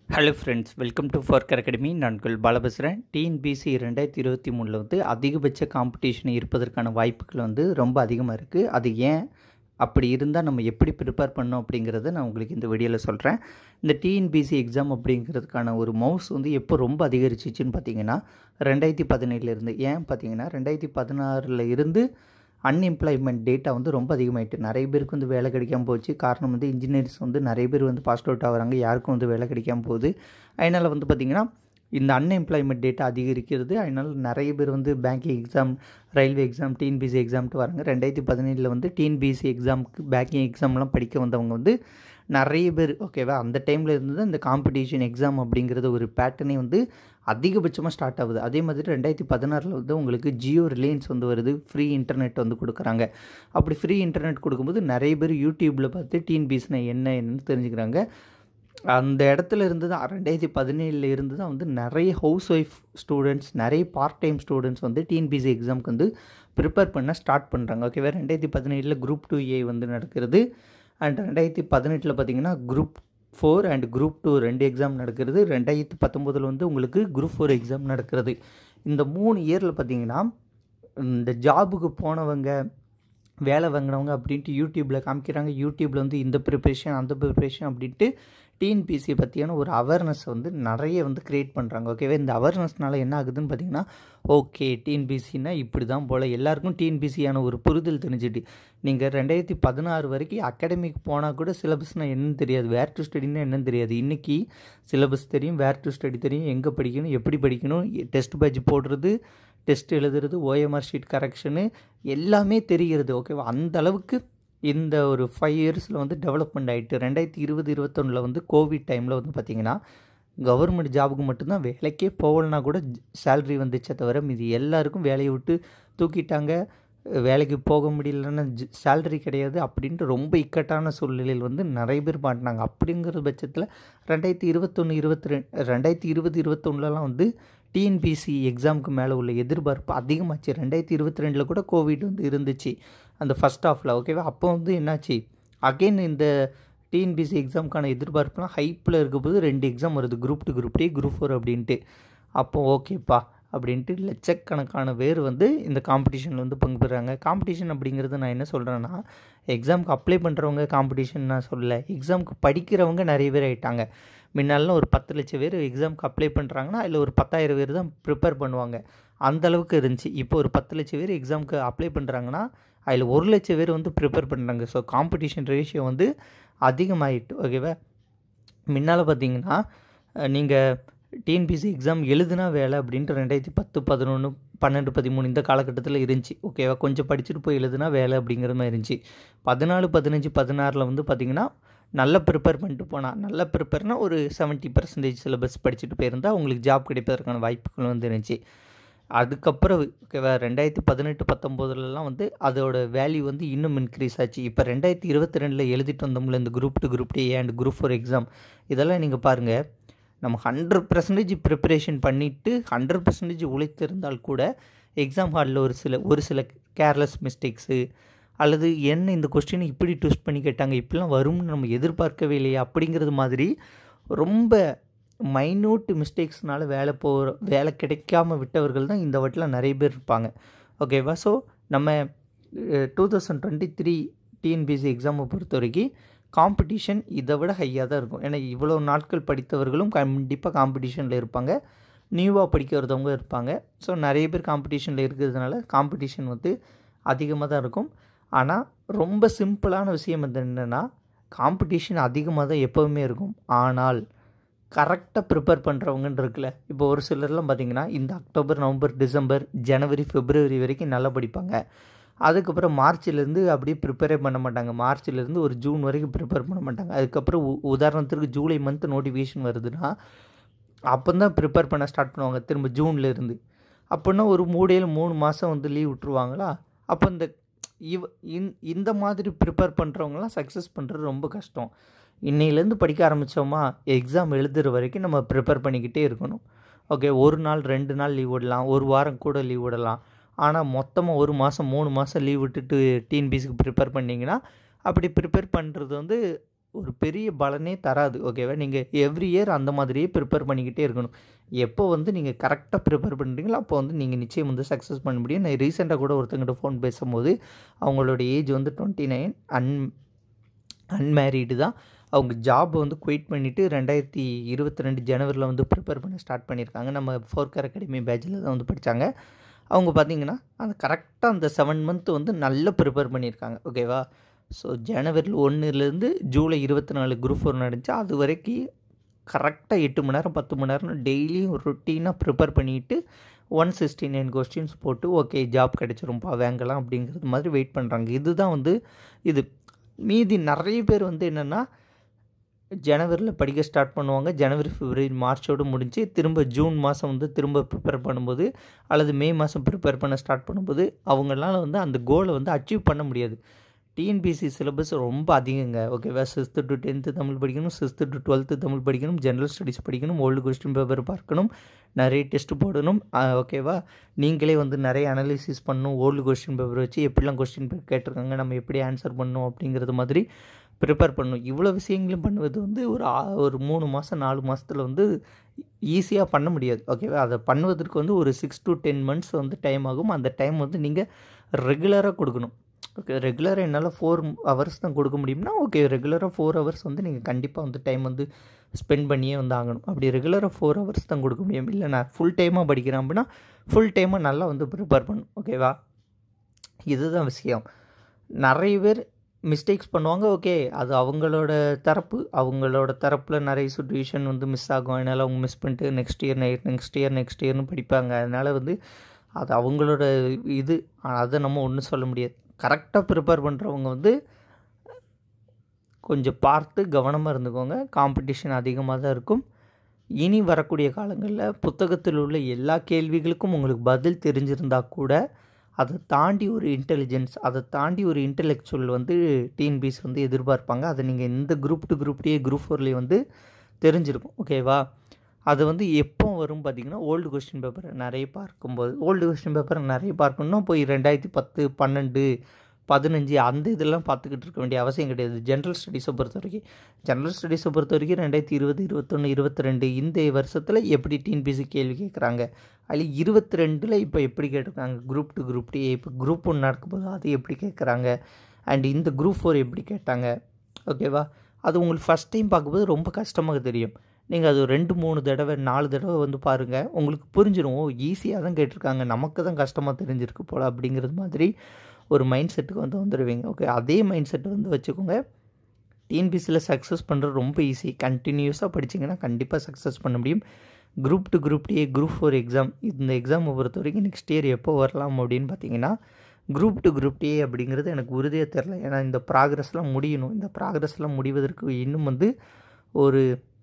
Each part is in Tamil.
hello friends welcome to fork academy நான் உங்கள் பால பேசுகிறேன் டிஎன்பிசி ரெண்டாயிரத்தி இருபத்தி மூணில் வந்து அதிகபட்ச காம்படிஷன் இருப்பதற்கான வாய்ப்புகள் வந்து ரொம்ப அதிகமாக இருக்குது அது ஏன் அப்படி இருந்தால் நம்ம எப்படி ப்ரிப்பேர் பண்ணோம் அப்படிங்கிறத நான் உங்களுக்கு இந்த வீடியோவில் சொல்கிறேன் இந்த டிஎன்பிசி எக்ஸாம் அப்படிங்கிறதுக்கான ஒரு மவுஸ் வந்து எப்போ ரொம்ப அதிகரிச்சிச்சுன்னு பார்த்தீங்கன்னா ரெண்டாயிரத்தி பதினேழுலேருந்து ஏன் பார்த்தீங்கன்னா ரெண்டாயிரத்தி பதினாறில் இருந்து அன்எம்ப்ளாய்மெண்ட் டேட்டா வந்து ரொம்ப அதிகமாயிட்டு நிறைய பேருக்கு வந்து வேலை கிடைக்காம போச்சு காரணம் வந்து இன்ஜினியர்ஸ் வந்து நிறைய பேர் வந்து பாஸ் அவுட் ஆகுறாங்க யாருக்கும் வந்து வேலை கிடைக்காம போகுது அதனால் வந்து பார்த்திங்கன்னா இந்த அன்எம்ப்ளாய்மெண்ட் டேட்டா அதிகரிக்கிறது அதனால் நிறைய பேர் வந்து banking exam railway exam TNPSC எக்ஸாம்ட்டு வராங்க ரெண்டாயிரத்தி பதினேழில் வந்து டிஎன்பிசி எக்ஸாமுக்கு பேங்கிங் எக்ஸாம்லாம் படிக்க வந்தவங்க வந்து நிறைய பேர் ஓகேவா அந்த டைமில் இருந்து தான் இந்த காம்படிஷன் எக்ஸாம் அப்படிங்கிறது ஒரு பேட்டர்னே வந்து அதிகபட்சமாக ஸ்டார்ட் ஆகுது அதே மாதிரி ரெண்டாயிரத்தி பதினாறில் வந்து உங்களுக்கு ஜியோ ரிலையன்ஸ் வந்து வருது ஃப்ரீ இன்டர்நெட் வந்து கொடுக்குறாங்க அப்படி ஃப்ரீ இன்டர்நெட் கொடுக்கும்போது நிறைய பேர் யூடியூப்பில் பார்த்து டிஎன்பிஎஸ்னா என்ன என்னன்னு தெரிஞ்சுக்கிறாங்க அந்த இடத்துல இருந்து தான் ரெண்டாயிரத்தி பதினேழில் இருந்து தான் வந்து நிறைய ஹவுஸ் ஒய்ஃப் ஸ்டூடெண்ட்ஸ் நிறைய பார்ட் டைம் ஸ்டூடெண்ட்ஸ் வந்து டிஎன்பிசி எக்ஸாமுக்கு வந்து ப்ரிப்பேர் பண்ண ஸ்டார்ட் பண்ணுறாங்க ஓகேவா ரெண்டாயிரத்தி பதினேழில் குரூப் டூ ஏ வந்து நடக்கிறது அண்ட் ரெண்டாயிரத்தி பதினெட்டில் பார்த்தீங்கன்னா group four and group two ரெண்டு எக்ஸாம் நடக்கிறது ரெண்டாயிரத்தி பத்தொம்போதில் வந்து உங்களுக்கு குரூப் ஃபோர் எக்ஸாம் நடக்கிறது இந்த மூணு இயரில் பார்த்தீங்கன்னா இந்த ஜாபுக்கு போனவங்க வேலை வாங்கினவங்க அப்படின்ட்டு யூடியூப்பில் காமிக்கிறாங்க யூடியூப்பில் வந்து இந்த ப்ரிப்ரேஷன் அந்த ப்ரிப்ரேஷன் அப்படின்ட்டு டிஎன்பிசியை பற்றியான ஒரு அவேர்னஸ் வந்து நிறைய வந்து க்ரியேட் பண்ணுறாங்க ஓகேவா இந்த அவேர்னஸ்னால என்ன ஆகுதுன்னு பார்த்தீங்கன்னா ஓகே டிஎன்பிசின்னா இப்படி தான் போல் எல்லாருக்கும் டிஎன்பிசியான ஒரு புரிதல் தெரிஞ்சுட்டு நீங்கள் ரெண்டாயிரத்தி பதினாறு வரைக்கும் அகாடமிக் போனால் கூட சிலபஸ்னால் என்னன்னு தெரியாது வேர் டு ஸ்டடின்னா என்னன்னு தெரியாது இன்றைக்கி சிலபஸ் தெரியும் வேர் டு ஸ்டடி தெரியும் எங்கே படிக்கணும் எப்படி படிக்கணும் டெஸ்ட் பேட்ச் போடுறது டெஸ்ட் எழுதுறது ஓஎம்ஆர் ஷீட் கரெக்ஷனு எல்லாமே தெரிகிறது ஓகேவா அந்த அளவுக்கு இந்த ஒரு ஃபைவ் இயர்ஸில் வந்து டெவலப்மெண்ட் ஆகிட்டு ரெண்டாயிரத்தி இருபது இருபத்தொன்னில் வந்து கோவிட் டைமில் வந்து பார்த்திங்கன்னா கவர்மெண்ட் ஜாபுக்கு மட்டும்தான் வேலைக்கே போகலனா கூட சேல்ரி வந்துச்சே தவிர மீது எல்லாருக்கும் வேலையை விட்டு தூக்கிட்டாங்க வேலைக்கு போக முடியலன்னா சேல்ரி கிடையாது அப்படின்ட்டு ரொம்ப இக்கட்டான சூழ்நிலையில் வந்து நிறைய பேர் மாட்டினாங்க அப்படிங்கிற பட்சத்தில் ரெண்டாயிரத்தி இருபத்தொன்று இருபத்தி ரெண்டு ரெண்டாயிரத்தி இருபது இருபத்தொன்னுலலாம் வந்து டிஎன்பிசி எக்ஸாமுக்கு மேலே உள்ள எதிர்பார்ப்பு அதிகமாச்சு ரெண்டாயிரத்தி இருபத்தி ரெண்டில் கூட கோவிட் வந்து இருந்துச்சு அந்த ஃபஸ்ட் ஆஃபில் ஓகேவா அப்போ வந்து என்னாச்சு அகெயின் இந்த டிஎன்பிசி எக்ஸாமுக்கான எதிர்பார்ப்புலாம் ஹைப்பில் இருக்கும்போது ரெண்டு எக்ஸாம் வருது group two group D group four அப்படின்ட்டு அப்போ ஓகேப்பா அப்படின்ட்டு லட்சக்கணக்கான பேர் வந்து இந்த காம்படிஷனில் வந்து பங்கு பெறுறாங்க காம்படிஷன் அப்படிங்கிறது நான் என்ன சொல்கிறேன்னா எக்ஸாமுக்கு அப்ளை பண்ணுறவங்க காம்படிஷன் நான் சொல்லலை எக்ஸாமுக்கு படிக்கிறவங்க நிறைய பேர் ஆகிட்டாங்க முன்னாலாம் ஒரு பத்து லட்சம் பேர் எக்ஸாமுக்கு அப்ளை பண்ணுறாங்கன்னா அதில் ஒரு பத்தாயிரம் பேர் தான் ப்ரிப்பேர் பண்ணுவாங்க அந்த அளவுக்கு இருந்துச்சு இப்போ ஒரு பத்து லட்சம் பேர் எக்ஸாமுக்கு அப்ளை பண்ணுறாங்கன்னா அதில் ஒரு லட்சம் பேர் வந்து ப்ரிப்பேர் பண்ணுறாங்க ஸோ காம்படிஷன் ரேஷியோ வந்து அதிகமாகிட்டு ஓகேவா முன்னால் பார்த்தீங்கன்னா நீங்கள் டிஎன்பிசி எக்ஸாம் எழுதுனா வேலை அப்படின்ட்டு ரெண்டாயிரத்தி பத்து பதினொன்று பன்னெண்டு பதிமூணு இந்த காலகட்டத்தில் இருந்துச்சு ஓகேவா கொஞ்சம் படிச்சுட்டு போய் எழுதுனா வேலை அப்படிங்கிற மாதிரி இருந்துச்சு பதினாலு பதினஞ்சு பதினாறில் வந்து பார்த்திங்கன்னா நல்லா ப்ரிப்பேர் பண்ணிட்டு போனால் நல்லா ப்ரிப்பேர்னால் ஒரு செவன்ட்டி பர்சன்டேஜ் சிலபஸ் படிச்சுட்டு போயிருந்தால் உங்களுக்கு ஜாப் கிடைப்பதற்கான வாய்ப்புகள் வந்து இருந்துச்சு அதுக்கப்புறம் ஓகேவா ரெண்டாயிரத்தி பதினெட்டு பத்தொம்போதுலலாம் வந்து அதோட வேல்யூ வந்து இன்னும் இன்க்ரீஸ் ஆச்சு இப்போ ரெண்டாயிரத்தி இருபத்தி ரெண்டில் எழுதிட்டு வந்தோம்ல இந்த group two group D and group four exam இதெல்லாம் நீங்கள் பாருங்கள் நம்ம ஹண்ட்ரட் பர்சன்டேஜ் ப்ரிப்பரேஷன் பண்ணிவிட்டு ஹண்ட்ரட் பர்சன்டேஜ் உழைத்திருந்தால் கூட எக்ஸாம் ஹாலில் ஒரு சில ஒரு சில கேர்லெஸ் மிஸ்டேக்ஸு அல்லது என்ன இந்த கொஸ்டினை இப்படி ட்விஸ்ட் பண்ணி கேட்டாங்க இப்படிலாம் வரும்னு நம்ம எதிர்பார்க்கவே இல்லையா அப்படிங்கிறது மாதிரி ரொம்ப மைன்யூட் மிஸ்டேக்ஸ்னால வேலை போகிற வேலை கிடைக்காம விட்டவர்கள் தான் இந்த வாட்டில் நிறைய பேர் இருப்பாங்க ஓகேவா ஸோ நம்ம two thousand twenty three TNPSC எக்ஸாமை பொறுத்த வரைக்கும் காம்படிஷன் இதை விட ஹையாக தான் இருக்கும் ஏன்னா இவ்வளோ நாட்கள் படித்தவர்களும் கண்டிப்பாக காம்படிஷனில் இருப்பாங்க நியூவாக படிக்கிறவங்க இருப்பாங்க ஸோ நிறைய பேர் காம்படிஷனில் இருக்கிறதுனால காம்படிஷன் வந்து அதிகமாக தான் இருக்கும் ஆனால் ரொம்ப சிம்பிளான விஷயம் வந்து என்னென்னா காம்படிஷன் அதிகமாக தான் எப்போவுமே இருக்கும் ஆனால் கரெக்டாக ப்ரிப்பேர் பண்ணுறவங்கன்னு இருக்குல்ல இப்போ ஒரு சிலர்லாம் பார்த்திங்கன்னா இந்த அக்டோபர் நவம்பர் டிசம்பர் ஜனவரி பிப்ரவரி வரைக்கும் நல்லா படிப்பாங்க அதுக்கப்புறம் மார்ச்லேருந்து அப்படியே ப்ரிப்பேரே பண்ண மாட்டாங்க மார்ச்லேருந்து ஒரு ஜூன் வரைக்கும் ப்ரிப்பேர் பண்ண மாட்டாங்க அதுக்கப்புறம் உதாரணத்திற்கு ஜூலை மந்த் நோட்டிஃபிகேஷன் வருதுன்னா அப்போ தான் ப்ரிப்பேர் பண்ண ஸ்டார்ட் பண்ணுவாங்க திரும்ப ஜூன்லேருந்து அப்படின்னா ஒரு மூடையில் மூணு மாதம் வந்து லீவ் விட்ருவாங்களா அப்போ இந்த இவ இந்த மாதிரி ப்ரிப்பேர் பண்ணுறவங்களாம் சக்ஸஸ் பண்ணுறது ரொம்ப கஷ்டம் இன்னையிலேருந்து படிக்க ஆரம்பித்தோமா எக்ஸாம் எழுதுகிற வரைக்கும் நம்ம ப்ரிப்பேர் பண்ணிக்கிட்டே இருக்கணும் ஓகே ஒரு நாள் ரெண்டு நாள் லீவ் விடலாம் ஒரு வாரம் கூட லீவ் விடலாம் ஆனால் மொத்தமாக ஒரு மாதம் மூணு மாதம் லீவ் விட்டுட்டு டிஎன்பிசிக்கு ப்ரிப்பேர் பண்ணிங்கன்னா அப்படி ப்ரிப்பேர் பண்ணுறது வந்து ஒரு பெரிய பலனே தராது ஓகேவா நீங்கள் எவ்ரி இயர் அந்த மாதிரியே ப்ரிப்பேர் பண்ணிக்கிட்டே இருக்கணும் எப்போ வந்து நீங்கள் கரெக்டாக ப்ரிப்பேர் பண்ணுறீங்களோ அப்போ வந்து நீங்கள் நிச்சயம் வந்து சக்ஸஸ் பண்ண முடியும் நான் ரீசெண்டாக கூட ஒருத்தங்கிட்ட ஃபோன் பேசும்போது அவங்களோட ஏஜ் வந்து டுவெண்ட்டி நைன் அன் அன்மேரீடு தான் அவங்க ஜாப் வந்து குயிட் பண்ணிவிட்டு ரெண்டாயிரத்தி இருபத்தி ரெண்டு ஜனவரியில் வந்து ப்ரிப்பேர் பண்ண ஸ்டார்ட் பண்ணியிருக்காங்க நம்ம ஃபோர்கர் அகாடமி பேட்சில் தான் வந்து படித்தாங்க அவங்க பார்த்தீங்கன்னா அந்த கரெக்டாக அந்த செவன் மந்த் வந்து நல்லா ப்ரிப்பேர் பண்ணியிருக்காங்க ஓகேவா ஸோ ஜனவரியில் ஒன்றுலேருந்து ஜூலை இருபத்தி நாலு குரூப் ஃபோர் நடந்துச்சு அது வரைக்கும் கரெக்டாக எட்டு மணி நேரம் பத்து மணி நேரம் டெய்லியும் ரொட்டீனாக ப்ரிப்பேர் பண்ணிவிட்டு ஒன் சிக்ஸ்டி நைன் கொஸ்டின்ஸ் போட்டு ஓகே ஜாப் கிடச்சிரும்ப்பா வாங்கலாம் அப்படிங்கிறது மாதிரி வெயிட் பண்ணுறாங்க இதுதான் வந்து இது மீதி நிறைய பேர் வந்து என்னென்னா ஜனவரியில் படிக்க ஸ்டார்ட் பண்ணுவாங்க ஜனவரி பிப்ரவரி மார்ச்சோடு முடிஞ்சு திரும்ப ஜூன் மாதம் வந்து திரும்ப ப்ரிப்பேர் பண்ணும்போது அல்லது மே மாதம் ப்ரிப்பேர் பண்ண ஸ்டார்ட் பண்ணும்போது அவங்களால வந்து அந்த கோலை வந்து அச்சீவ் பண்ண முடியாது டிஎன்பிசி சிலபஸ் ரொம்ப அதிகங்க ஓகேவா சிக்ஸ்த்து டு டென்த்து தமிழ் படிக்கணும் சிக்ஸ்த்து டு டுவெல்த்து தமிழ் படிக்கணும் ஜென்ரல் ஸ்டடீஸ் படிக்கணும் ஓல்டு கொஸ்டின் பேப்பர் பார்க்கணும் நிறைய டெஸ்ட் போடணும் ஓகேவா நீங்களே வந்து நிறைய அனலிசிஸ் பண்ணணும் ஓல்டு கொஸ்டின் பேப்பர் வச்சு எப்படிலாம் கொஸ்டின் பேப்பர் கேட்டிருக்காங்க நம்ம எப்படி ஆன்சர் பண்ணணும் அப்படிங்கிறது மாதிரி ப்ரிப்பேர் பண்ணணும் இவ்வளோ விஷயங்களும் பண்ணுவது வந்து ஒரு ஒரு மூணு மாதம் நாலு மாதத்தில் வந்து ஈஸியாக பண்ண முடியாது ஓகேவா அதை பண்ணுவதற்கு வந்து ஒரு சிக்ஸ் டு டென் மந்த்ஸ் வந்து டைம் ஆகும் அந்த டைம் வந்து நீங்கள் ரெகுலராக கொடுக்கணும் ஓகே ரெகுலராக என்னால் ஃபோர் ஹவர்ஸ் தான் கொடுக்க முடியும்னா ஓகே ரெகுலராக ஃபோர் ஹவர்ஸ் வந்து நீங்கள் கண்டிப்பாக வந்து டைம் வந்து ஸ்பெண்ட் பண்ணியே வந்து ஆகணும் அப்படி ரெகுலராக ஃபோர் ஹவர்ஸ் தான் கொடுக்க முடியும் இல்லை நான் ஃபுல் டைமாக படிக்கிறேன் அப்படின்னா ஃபுல் டைமாக நல்லா வந்து ப்ரிப்பேர் பண்ணும் ஓகேவா இதுதான் விஷயம் நிறைய பேர் மிஸ்டேக்ஸ் பண்ணுவாங்க ஓகே அது அவங்களோட தரப்பு அவங்களோட தரப்பில் நிறைய சுச்சுவேஷன் வந்து மிஸ் ஆகும் அதனால் அவங்க மிஸ் பண்ணிட்டு next year next year next இயர்னு படிப்பாங்க அதனால் வந்து அது அவங்களோட இது அதை நம்ம ஒன்றும் சொல்ல முடியாது கரெக்டாக ப்ரிப்பேர் பண்ணுறவங்க வந்து கொஞ்சம் பார்த்து கவனமாக இருந்துக்கோங்க காம்படிஷன் அதிகமாக தான் இருக்கும் இனி வரக்கூடிய காலங்களில் புத்தகத்தில் உள்ள எல்லா கேள்விகளுக்கும் உங்களுக்கு பதில் தெரிஞ்சிருந்தால் கூட அதை தாண்டி ஒரு இன்டெலிஜென்ஸ் அதை தாண்டி ஒரு இன்டெலெக்சுவல் வந்து டிஎன்பிஸ் வந்து எதிர்பார்ப்பாங்க அதை நீங்கள் இந்த group two group D group ஃபோர்லேயே வந்து தெரிஞ்சிருக்கும் ஓகேவா அது வந்து எப்போ வரும் பார்த்திங்கன்னா ஓல்டு கொஸ்டின் பேப்பரை நிறைய பார்க்கும்போது ஓல்டு கொஸ்டின் பேப்பரை நிறைய பார்க்கணுன்னா போய் ரெண்டாயிரத்தி பத்து பன்னெண்டு பதினஞ்சு அந்த இதெல்லாம் பார்த்துக்கிட்டு இருக்க வேண்டிய அவசியம் கிடையாது ஜென்ரல் ஸ்டடீஸை பொறுத்த வரைக்கும் ஜென்ரல் ஸ்டடீஸை பொறுத்த வரைக்கும் ரெண்டாயிரத்தி இருபது இருபத்தொன்று இருபத்தி ரெண்டு இந்த வருஷத்தில் எப்படி டிஎன்பிசி கேள்வி கேட்குறாங்க அதில் இருபத்தி ரெண்டில் இப்போ எப்படி கேட்டிருக்காங்க குரூப் டூ குரூப் டி இப்போ குரூப் ஒன்று நடக்கும்போது அது எப்படி கேட்குறாங்க அண்ட் இந்த குரூப் ஃபோர் எப்படி கேட்டாங்க ஓகேவா அது உங்களுக்கு ஃபஸ்ட் டைம் பார்க்கும்போது ரொம்ப கஷ்டமாக தெரியும் நீங்கள் அது ரெண்டு மூணு தடவை நாலு தடவை வந்து பாருங்கள் உங்களுக்கு புரிஞ்சிடும் ஓ ஈஸியாக தான் கேட்டிருக்காங்க நமக்கு தான் கஷ்டமாக தெரிஞ்சிருக்கு போல் அப்படிங்கிறது மாதிரி ஒரு மைண்ட் செட்டுக்கு வந்து வந்துடுவீங்க ஓகே அதே மைண்ட் செட்டை வந்து வச்சுக்கோங்க டிஎன்பிசியில் சக்ஸஸ் பண்ணுறது ரொம்ப ஈஸி கண்டினியூஸாக படிச்சிங்கன்னா கண்டிப்பாக சக்ஸஸ் பண்ண முடியும் group two group D group four exam இந்த எக்ஸாமை பொறுத்த வரைக்கும் நெக்ஸ்ட் இயர் எப்போ வரலாம் அப்படின்னு பார்த்தீங்கன்னா குரூப் டு குரூப் டி அப்படிங்கிறது எனக்கு உறுதியாக தெரில ஏன்னா இந்த ப்ராக்ரஸ்லாம் முடியணும் இந்த ப்ராக்ரஸ்லாம் முடிவதற்கு இன்னும் வந்து ஒரு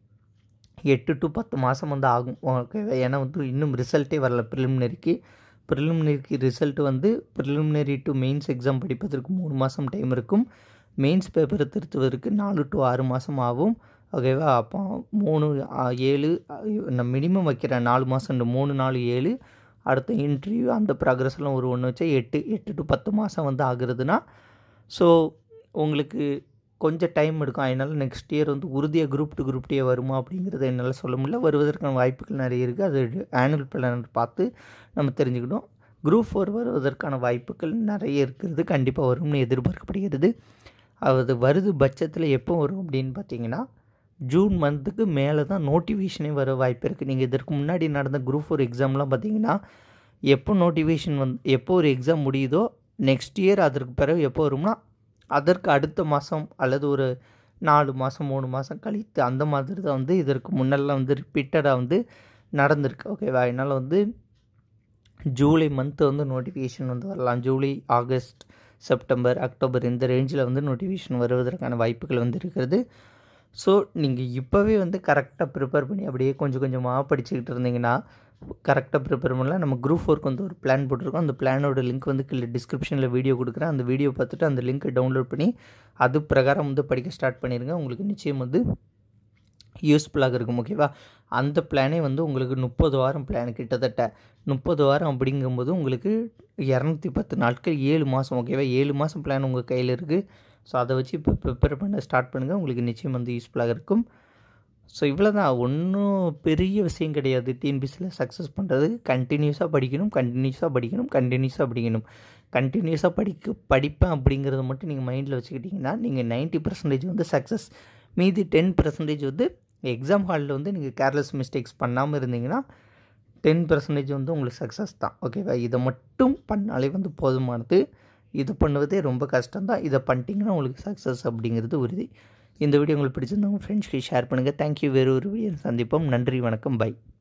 எட்டு டு பத்து மாதம் வந்து ஆகும் ஓகேவா ஏன்னா வந்து இன்னும் ரிசல்ட்டே வரல ப்ரிலிமினரிக்கு ப்ரிலிமினரிக்கு ரிசல்ட் வந்து ப்ரிலிமினரி டு மெயின்ஸ் எக்ஸாம் படிப்பதற்கு மூணு மாதம் டைம் இருக்கும் மெயின்ஸ் பேப்பரை திருத்துவதற்கு நாலு டு ஆறு மாதம் ஆகும் ஓகேவா அப்போ மூணு ஏழு நான் மினிமம் வைக்கிறேன் நாலு மாதம் இந்த மூணு நாலு ஏழு அடுத்த இன்டர்வியூ அந்த ப்ராக்ரஸ்லாம் ஒரு ஒன்று வச்சா எட்டு எட்டு டு பத்து மாதம் வந்து ஆகுறதுனா ஸோ உங்களுக்கு கொஞ்சம் டைம் எடுக்கும் அதனால் நெக்ஸ்ட் இயர் வந்து உறுதியாக குரூப் டு குரூப் டே வருமா அப்படிங்கிறத என்னால் சொல்ல முடியல வருவதற்கான வாய்ப்புகள் நிறைய இருக்குது அது ஆனுவல் பிளான் பார்த்து நம்ம தெரிஞ்சுக்கிட்டோம் குரூப் ஃபோர் வருவதற்கான வாய்ப்புகள் நிறைய இருக்கிறது கண்டிப்பாக வரும்னு எதிர்பார்க்கப்படுகிறது அது வருது பட்சத்தில் எப்போ வரும் அப்படின்னு பார்த்தீங்கன்னா ஜூன் மந்த்துக்கு மேலே தான் நோட்டிஃபிகேஷனே வர வாய்ப்பு இருக்குது நீங்கள் இதற்கு முன்னாடி நடந்த குரூப் ஃபோர் எக்ஸாம்லாம் பார்த்தீங்கன்னா எப்போ நோட்டிஃபிகேஷன் வந்து எப்போ ஒரு எக்ஸாம் முடியுதோ நெக்ஸ்ட் இயர் அதற்கு பிறகு எப்போ வரும்னா அதற்கு அடுத்த மாதம் அல்லது ஒரு நாலு மாதம் மூணு மாதம் கழித்து அந்த மாதிரி தான் வந்து இதற்கு முன்னெல்லாம் வந்து ரிப்பீட்டடாக வந்து நடந்திருக்கு ஓகேவா அதனால் வந்து ஜூலை மந்த்து வந்து நோட்டிஃபிகேஷன் வந்து வரலாம் ஜூலை ஆகஸ்ட் செப்டம்பர் அக்டோபர் இந்த ரேஞ்சில் வந்து நோட்டிஃபிகேஷன் வருவதற்கான வாய்ப்புகள் வந்து இருக்கிறது ஸோ நீங்கள் இப்போவே வந்து கரெக்டாக ப்ரிப்பேர் பண்ணி அப்படியே கொஞ்சம் கொஞ்சமாக படிச்சுக்கிட்டு இருந்தீங்கன்னா கரெக்டாக ப்ரிப்பேர் பண்ணலாம் நம்ம குரூப் ஃபோருக்கு வந்து ஒரு பிளான் போட்டிருக்கோம் அந்த பிளானோட லிங்க் வந்து கீழே டிஸ்கிரிப்ஷனில் வீடியோ கொடுக்குறேன் அந்த வீடியோ பார்த்துட்டு அந்த லிங்க்கை டவுன்லோட் பண்ணி அது பிரகாரம் வந்து படிக்க ஸ்டார்ட் பண்ணிடுங்க உங்களுக்கு நிச்சயம் வந்து யூஸ்ஃபுல்லாக இருக்கும் ஓகேவா அந்த பிளானே வந்து உங்களுக்கு முப்பது வாரம் பிளான் கிட்டத்தட்ட முப்பது வாரம் அப்படிங்கும்போது உங்களுக்கு இரநூத்தி பத்து நாட்கள் ஏழு மாதம் ஓகேவா ஏழு மாதம் பிளான் உங்கள் கையில் இருக்குது ஸோ அதை வச்சு இப்போ ப்ரிப்பேர் பண்ண ஸ்டார்ட் பண்ணுங்கள் உங்களுக்கு நிச்சயம் வந்து யூஸ்ஃபுல்லாக இருக்கும் ஸோ இவ்வளோ தான் ஒன்றும் பெரிய விஷயம் கிடையாது டிஎன்பிசியில் சக்ஸஸ் பண்ணுறது கண்டினியூஸாக படிக்கணும் கண்டினியூஸாக படிக்கணும் கண்டினியூஸாக படிக்கணும் கண்டினியூஸாக படிக்க படிப்பேன் அப்படிங்கிறத மட்டும் நீங்கள் மைண்டில் வச்சுக்கிட்டிங்கன்னா நீங்கள் நைன்ட்டி பர்சன்டேஜ் வந்து சக்ஸஸ் மீதி டென் பர்சன்டேஜ் வந்து எக்ஸாம் ஹாலில் வந்து நீங்கள் கேர்லெஸ் மிஸ்டேக்ஸ் பண்ணாமல் இருந்தீங்கன்னா டென் பர்சன்டேஜ் வந்து உங்களுக்கு சக்ஸஸ் தான் ஓகேவா இதை மட்டும் பண்ணாலே வந்து போதுமானது இது பண்ணுவதே ரொம்ப கஷ்டம் தான் இதை பண்ணிட்டீங்கன்னா உங்களுக்கு சக்ஸஸ் அப்படிங்கிறது உறுதி இந்த வீடியோ உங்களுக்கு பிடிச்சிருந்தவங்க ஃப்ரெண்ட்ஸ்க்கு ஷேர் பண்ணுங்கள் தேங்க்யூ வேறு ஒரு வீடியோ சந்திப்போம் நன்றி வணக்கம் பை